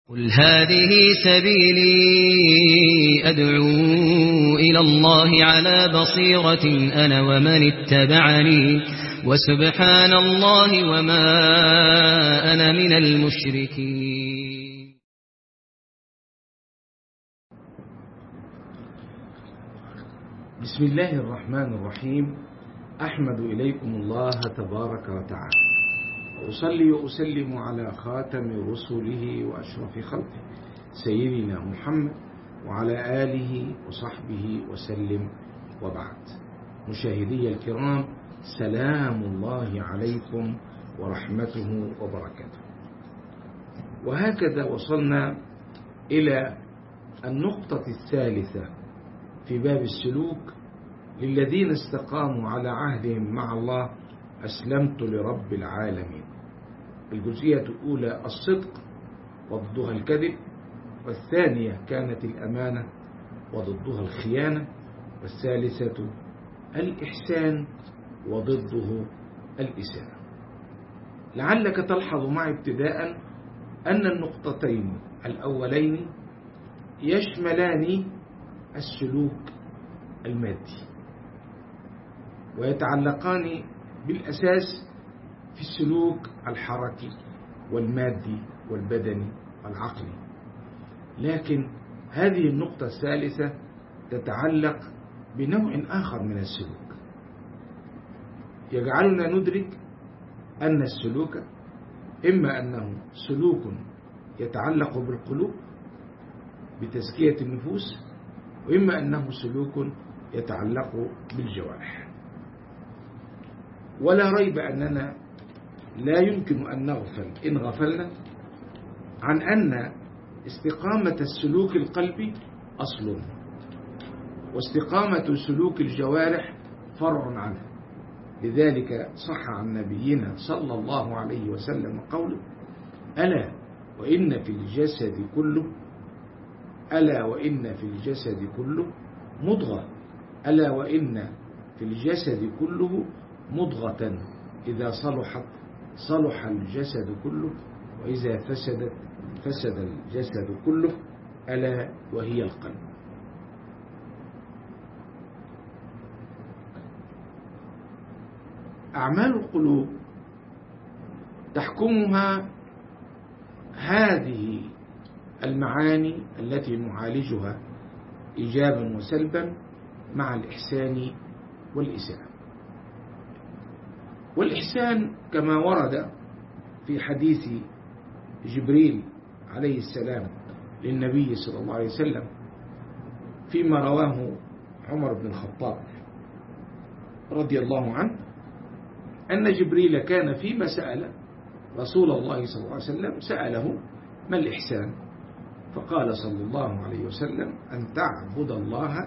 قل هذه سبيلي أدعو إلى الله على بصيرة أنا ومن اتبعني وسبحان الله وما أنا من المشركين بسم الله الرحمن الرحيم أحمد إليكم الله تبارك وتعالى وأصلي وأسلم على خاتم رسله وأشرف خلقه سيدنا محمد وعلى آله وصحبه وسلم وبعد مشاهدي الكرام سلام الله عليكم ورحمته وبركاته وهكذا وصلنا إلى النقطة الثالثة في باب السلوك للذين استقاموا على عهدهم مع الله أسلمت لرب العالمين الجزئية الأولى الصدق وضدها الكذب والثانية كانت الأمانة وضدها الخيانة والثالثة الإحسان وضده الإساءة لعلك تلحظ معي ابتداء أن النقطتين الأولين يشملان السلوك المادي ويتعلقان بالأساس في السلوك الحركي والمادي والبدني والعقلي لكن هذه النقطة الثالثة تتعلق بنوع آخر من السلوك يجعلنا ندرك أن السلوك إما أنه سلوك يتعلق بالقلوب بتزكية النفوس وإما أنه سلوك يتعلق بالجوارح ولا ريب أننا لا يمكن أن نغفل إن غفلنا عن أن استقامة السلوك القلبي أصل واستقامة سلوك الجوارح فرع عنه لذلك صح عن نبينا صلى الله عليه وسلم قوله ألا وإن في الجسد كله ألا وإن في الجسد كله مضغة ألا وإن في الجسد كله مضغة إذا صلحت صلح الجسد كله وإذا فسدت فسد الجسد كله ألا وهي القلب أعمال القلوب تحكمها هذه المعاني التي نعالجها إيجابا وسلبا مع الإحسان والإساءة والإحسان كما ورد في حديث جبريل عليه السلام للنبي صلى الله عليه وسلم فيما رواه عمر بن الخطاب رضي الله عنه أن جبريل كان فيما سأل رسول الله صلى الله عليه وسلم سأله ما الإحسان فقال صلى الله عليه وسلم أن تعبد الله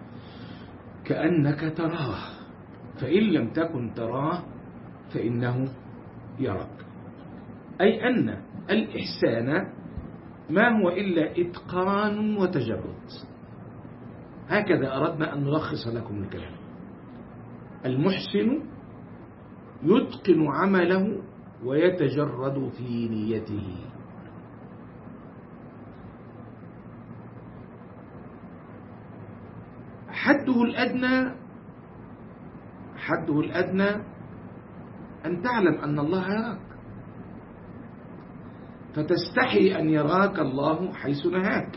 كأنك تراه فإن لم تكن تراه فإنه يراك أي أن الإحسان ما هو إلا إتقان وتجرد هكذا أردنا أن نلخص لكم الكلام المحسن يتقن عمله ويتجرد في نيته حده الأدنى حده الأدنى أن تعلم أن الله يراك فتستحي أن يراك الله حيث نهاك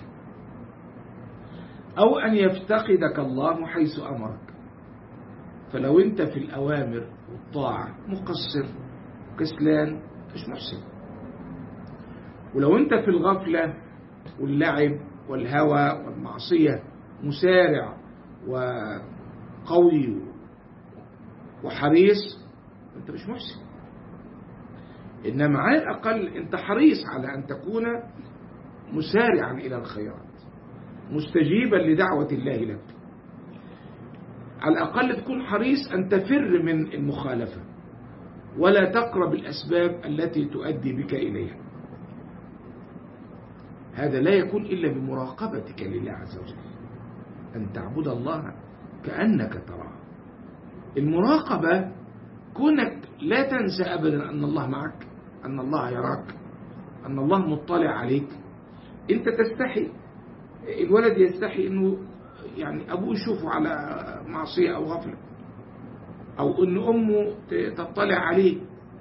أو أن يفتقدك الله حيث أمرك فلو أنت في الأوامر والطاعة مقصر كسلان مش محسن ولو أنت في الغفلة واللعب والهوى والمعصية مسارع وقوي وحريص أنت مش محسن إنما على الأقل أنت حريص على أن تكون مسارعا إلى الخيرات مستجيبا لدعوة الله لك على الأقل تكون حريص أن تفر من المخالفة ولا تقرب الأسباب التي تؤدي بك إليها هذا لا يكون إلا بمراقبتك لله عز وجل أن تعبد الله كأنك تراه المراقبة كونك لا تنسى أبدا أن الله معك أن الله يراك أن الله مطلع عليك انت تستحي الولد يستحي انه يعني ابوه يشوفه على معصية او غفلة او ان امه تطلع عليه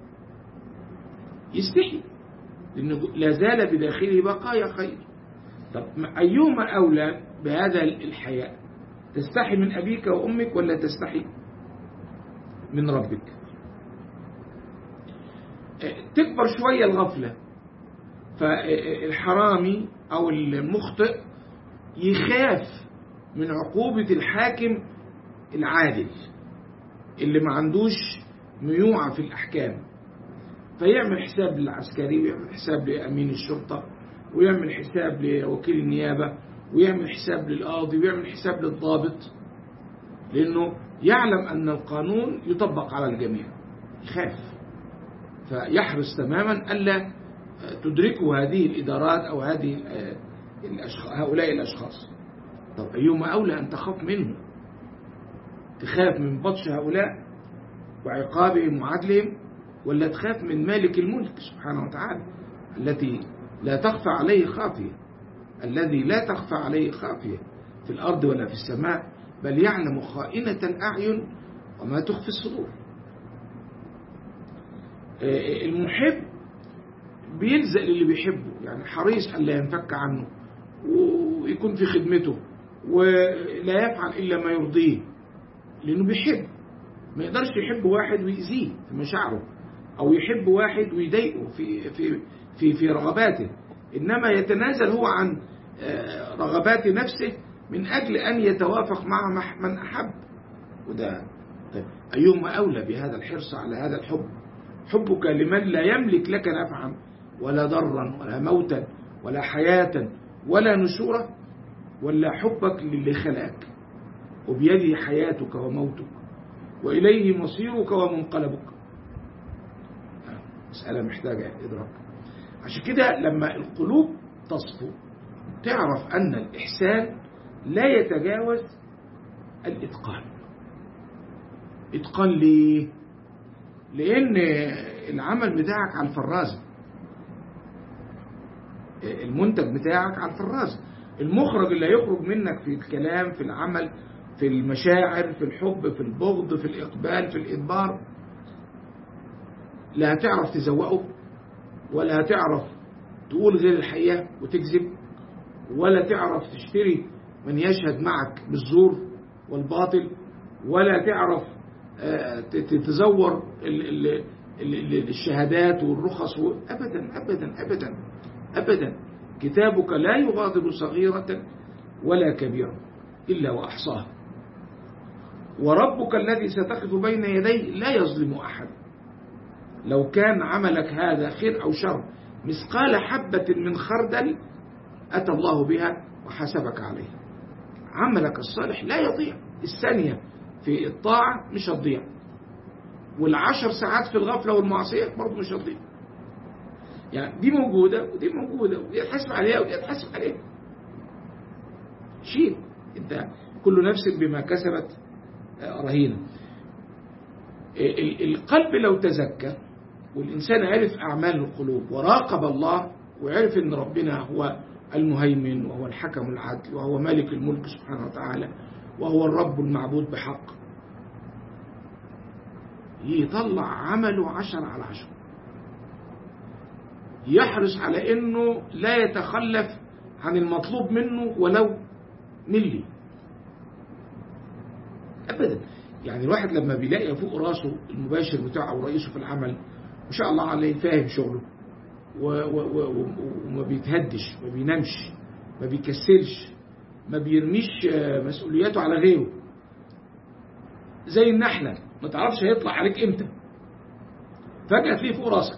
يستحي لانه لا زال بداخله بقايا خير طب ايهما اولى بهذا الحياء تستحي من ابيك وامك ولا تستحي من ربك تكبر شوية الغفلة فالحرامي أو المخطئ يخاف من عقوبة الحاكم العادل اللي ما عندوش ميوعة في الأحكام فيعمل حساب للعسكري ويعمل حساب لأمين الشرطة ويعمل حساب لوكيل النيابة ويعمل حساب للقاضي ويعمل حساب للضابط لأنه يعلم أن القانون يطبق على الجميع يخاف فيحرص تماما ألا تدركه هذه الإدارات أو هذه الأشخاص هؤلاء الأشخاص طب أيهما أولى أن تخاف منه تخاف من بطش هؤلاء وعقابهم وعدلهم ولا تخاف من مالك الملك سبحانه وتعالى التي لا تخفى عليه خافية الذي لا تخفى عليه خافية في الأرض ولا في السماء بل يعلم خائنة الأعين وما تخفي الصدور المحب بيلزق للي بيحبه يعني حريص ألا ينفك عنه ويكون في خدمته ولا يفعل إلا ما يرضيه لأنه بيحب ما يقدرش يحب واحد ويأذيه في مشاعره أو يحب واحد ويضايقه في في في في رغباته إنما يتنازل هو عن رغبات نفسه من أجل أن يتوافق مع من أحب وده طيب أيهما أولى بهذا الحرص على هذا الحب حبك لمن لا يملك لك نفعا ولا ضرا ولا موتا ولا حياة ولا نشورا ولا حبك للي خلقك وبيده حياتك وموتك وإليه مصيرك ومنقلبك مسألة محتاجة إدراك عشان كده لما القلوب تصفو تعرف أن الإحسان لا يتجاوز الإتقان إتقان ليه؟ لأن العمل بتاعك على الفرازة المنتج بتاعك على الفرازة المخرج اللي هيخرج منك في الكلام في العمل في المشاعر في الحب في البغض في الإقبال في الإدبار لا هتعرف تزوقه ولا هتعرف تقول غير الحقيقة وتكذب ولا تعرف تشتري من يشهد معك بالزور والباطل ولا تعرف تزور الشهادات والرخص أبدا أبدا أبدا أبدا كتابك لا يغادر صغيرة ولا كبيرة إلا وأحصاها وربك الذي ستقف بين يديه لا يظلم أحد لو كان عملك هذا خير أو شر مثقال حبة من خردل أتى الله بها وحسبك عليها عملك الصالح لا يضيع الثانية في الطاعة مش هتضيع والعشر ساعات في الغفلة والمعصية برضه مش هتضيع يعني دي موجودة ودي موجودة ودي تحسب عليها ودي تحسب عليها شيء انت كل نفس بما كسبت رهينة القلب لو تزكى والإنسان عرف أعمال القلوب وراقب الله وعرف أن ربنا هو المهيمن وهو الحكم العدل وهو مالك الملك سبحانه وتعالى وهو الرب المعبود بحق يطلع عمله عشر على عشر يحرص على انه لا يتخلف عن المطلوب منه ولو ملي ابدا يعني الواحد لما بيلاقي فوق راسه المباشر بتاعه او رئيسه في العمل ما شاء الله عليه فاهم شغله وما بيتهدش ما بينامش ما بيكسلش ما بيرميش مسؤولياته على غيره زي النحلة ما تعرفش هيطلع عليك امتى فجأة تلاقيه فوق راسك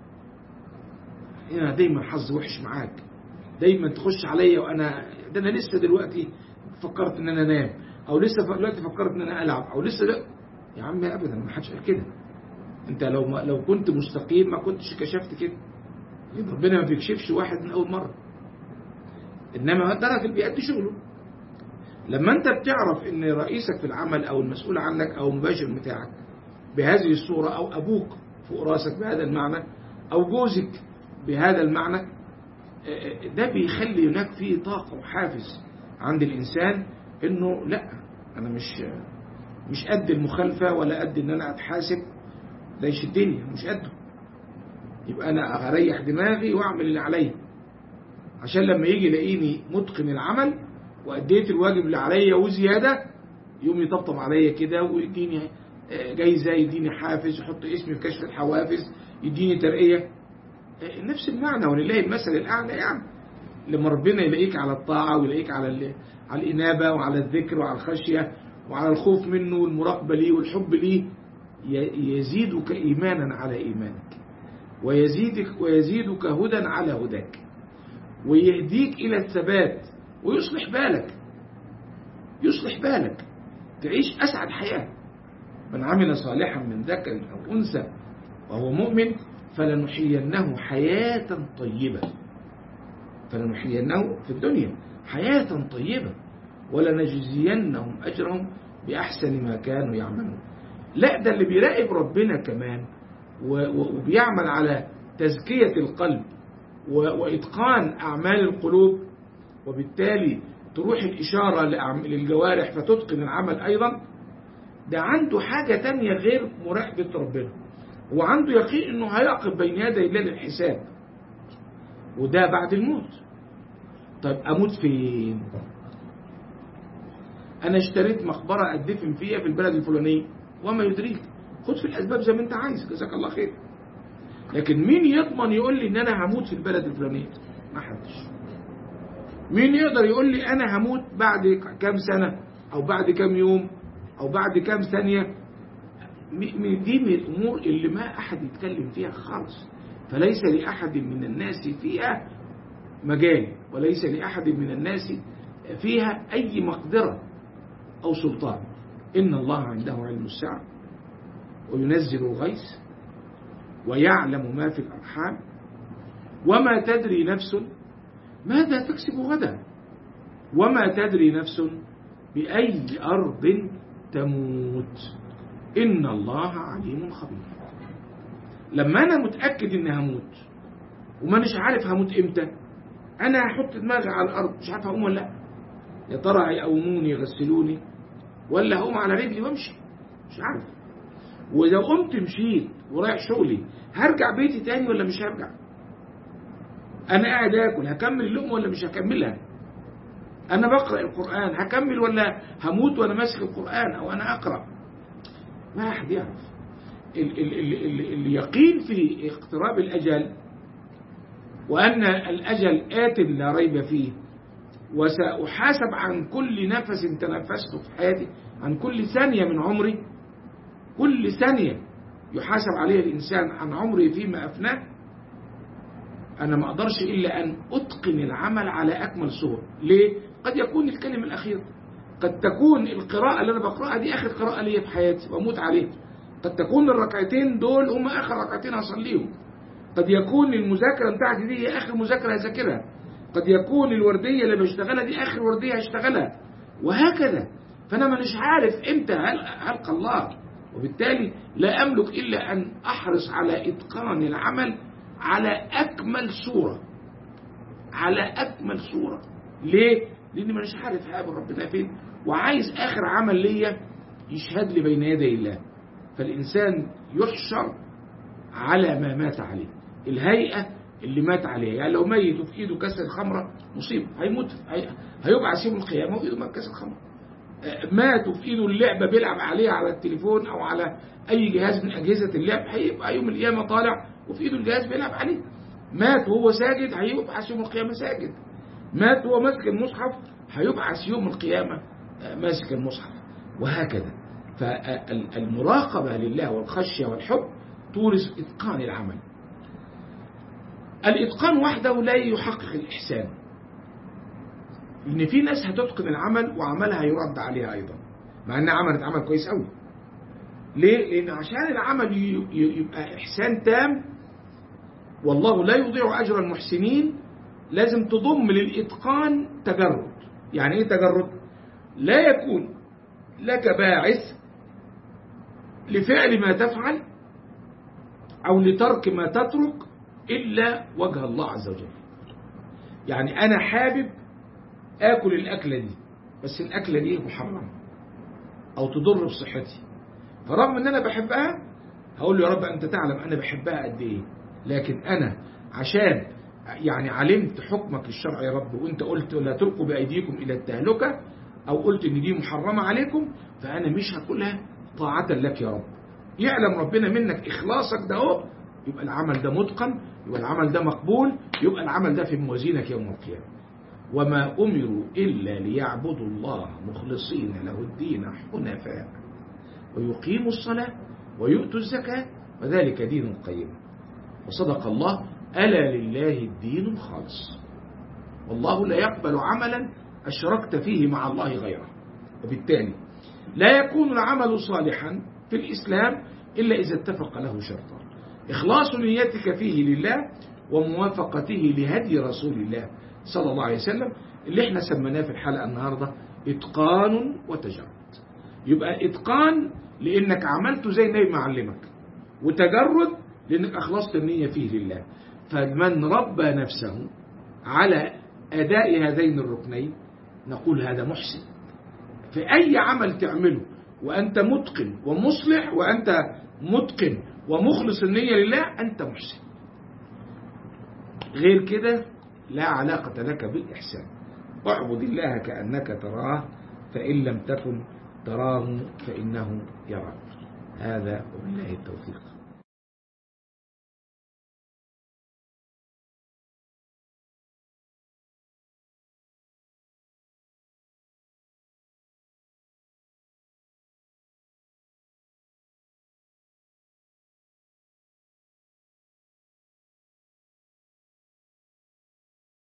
هنا دايما حظ وحش معاك دايما تخش عليا وانا ده انا لسه دلوقتي فكرت ان انا انام او لسه دلوقتي فكرت ان انا العب او لسه ده يا عم ابدا ما حدش قال كده انت لو ما لو كنت مستقيم ما كنتش كشفت كده ربنا ما بيكشفش واحد من اول مره انما ده راجل بيأدي شغله لما انت بتعرف ان رئيسك في العمل او المسؤول عنك او المباشر بتاعك بهذه الصورة او ابوك فوق راسك بهذا المعنى او جوزك بهذا المعنى ده بيخلي هناك فيه طاقة وحافز عند الإنسان إنه لا أنا مش مش قد المخالفة ولا قد إن أنا أتحاسب ده يشدني مش قده يبقى أنا أريح دماغي وأعمل اللي عليا عشان لما يجي يلاقيني متقن العمل وأديت الواجب اللي عليا وزيادة يوم يطبطب عليا كده ويديني جايزة يديني حافز يحط اسمي في كشف الحوافز يديني ترقية نفس المعنى ولله المثل الأعلى يعني لما ربنا يلاقيك على الطاعة ويلاقيك على على الإنابة وعلى الذكر وعلى الخشية وعلى الخوف منه والمراقبة ليه والحب ليه يزيدك إيمانا على إيمانك ويزيدك ويزيدك هدى على هداك ويهديك إلى الثبات ويصلح بالك يصلح بالك تعيش أسعد حياة من عمل صالحا من ذكر أو أنثى وهو مؤمن فلنحيينه حياة طيبة فلنحيينه في الدنيا حياة طيبة ولنجزينهم أجرهم بأحسن ما كانوا يعملون لا ده اللي بيراقب ربنا كمان وبيعمل على تزكية القلب وإتقان أعمال القلوب وبالتالي تروح الإشارة للجوارح فتتقن العمل أيضا ده عنده حاجة تانية غير مراقبة ربنا وعنده يقين انه هيقف بين يدي الله للحساب وده بعد الموت طيب اموت فين انا اشتريت مقبرة ادفن فيها في البلد الفلانية وما يدريك خد في الاسباب زي ما انت عايز جزاك الله خير لكن مين يضمن يقول لي ان انا هموت في البلد الفلانية ما حدش مين يقدر يقول لي انا هموت بعد كام سنة او بعد كام يوم او بعد كام ثانية دي من الامور اللي ما احد يتكلم فيها خالص فليس لاحد من الناس فيها مجال وليس لاحد من الناس فيها اي مقدرة او سلطان ان الله عنده علم الساعة وينزل الغيث ويعلم ما في الارحام وما تدري نفس ماذا تكسب غدا وما تدري نفس بأي أرض تموت إن الله عليم خبير لما أنا متأكد إني هموت وما مش عارف هموت إمتى أنا هحط دماغي على الأرض مش عارف هقوم ولا لأ يا ترى هيقوموني يغسلوني ولا هقوم على رجلي وامشي مش عارف ولو قمت مشيت ورايح شغلي هرجع بيتي تاني ولا مش هرجع انا قاعد اكل هكمل اللقمه ولا مش هكملها انا بقرا القران هكمل ولا هموت وانا ماسك القران او انا اقرا ما احد يعرف ال ال ال ال اليقين في اقتراب الاجل وان الاجل ات لا ريب فيه وساحاسب عن كل نفس تنفسته في حياتي عن كل ثانيه من عمري كل ثانيه يحاسب عليها الانسان عن عمره فيما افناه أنا ما أقدرش إلا أن أتقن العمل على أكمل صور ليه؟ قد يكون الكلمة الأخيرة قد تكون القراءة اللي أنا بقرأها دي آخر قراءة ليا في حياتي وأموت عليها قد تكون الركعتين دول هم آخر ركعتين هصليهم قد يكون المذاكرة بتاعتي دي هي آخر مذاكرة هذاكرها قد يكون الوردية اللي بشتغلها دي آخر وردية هشتغلها وهكذا فأنا مش عارف إمتى هلقى الله وبالتالي لا أملك إلا أن أحرص على إتقان العمل على أكمل صورة على أكمل صورة ليه؟ لأني مش عارف هقابل ربنا فين وعايز آخر عمل ليا يشهد لي بين يدي الله فالإنسان يحشر على ما مات عليه الهيئة اللي مات عليها يعني لو ميت وفي إيده كاس الخمرة مصيبة هيموت هي... هيبعث يوم القيامة وفي إيده كاس الخمرة مات وفي إيده اللعبة بيلعب عليها على التليفون أو على أي جهاز من أجهزة اللعب هيبقى يوم القيامة طالع وفي ايده الجهاز بيلعب عليه مات وهو ساجد هيبعث يوم القيامة ساجد مات وهو ماسك المصحف هيبعث يوم القيامة ماسك المصحف وهكذا فالمراقبة لله والخشية والحب تورث إتقان العمل الإتقان وحده لا يحقق الإحسان إن في ناس هتتقن العمل وعملها يرد عليها أيضا مع إنها عملت عمل كويس قوي ليه؟ لأن عشان العمل يبقى إحسان تام والله لا يضيع أجر المحسنين لازم تضم للإتقان تجرد يعني إيه تجرد؟ لا يكون لك باعث لفعل ما تفعل أو لترك ما تترك إلا وجه الله عز وجل يعني أنا حابب آكل الأكلة دي بس الأكلة دي محرمة أو تضر بصحتي فرغم أن أنا بحبها هقول له يا رب أنت تعلم أنا بحبها قد إيه لكن أنا عشان يعني علمت حكمك الشرعي يا رب وانت قلت لا تلقوا بأيديكم إلى التهلكة أو قلت إن دي محرمة عليكم فأنا مش هاكلها طاعة لك يا رب يعلم ربنا منك إخلاصك ده اهو يبقى العمل ده متقن يبقى العمل ده مقبول يبقى العمل ده في موازينك يوم القيامة وما أمروا إلا ليعبدوا الله مخلصين له الدين حنفاء ويقيموا الصلاة ويؤتوا الزكاة وذلك دين القيم وصدق الله ألا لله الدين الخالص والله لا يقبل عملا أشركت فيه مع الله غيره وبالتالي لا يكون العمل صالحا في الإسلام إلا إذا اتفق له شرطان إخلاص نيتك فيه لله وموافقته لهدي رسول الله صلى الله عليه وسلم اللي احنا سميناه في الحلقة النهاردة إتقان وتجرد يبقى إتقان لأنك عملته زي النبي معلمك وتجرد لأنك أخلصت النية فيه لله فمن ربى نفسه على أداء هذين الركنين نقول هذا محسن في أي عمل تعمله وأنت متقن ومصلح وأنت متقن ومخلص النية لله أنت محسن غير كده لا علاقة لك بالإحسان اعبد الله كأنك تراه فإن لم تكن تراه فإنه يراك هذا وبالله التوفيق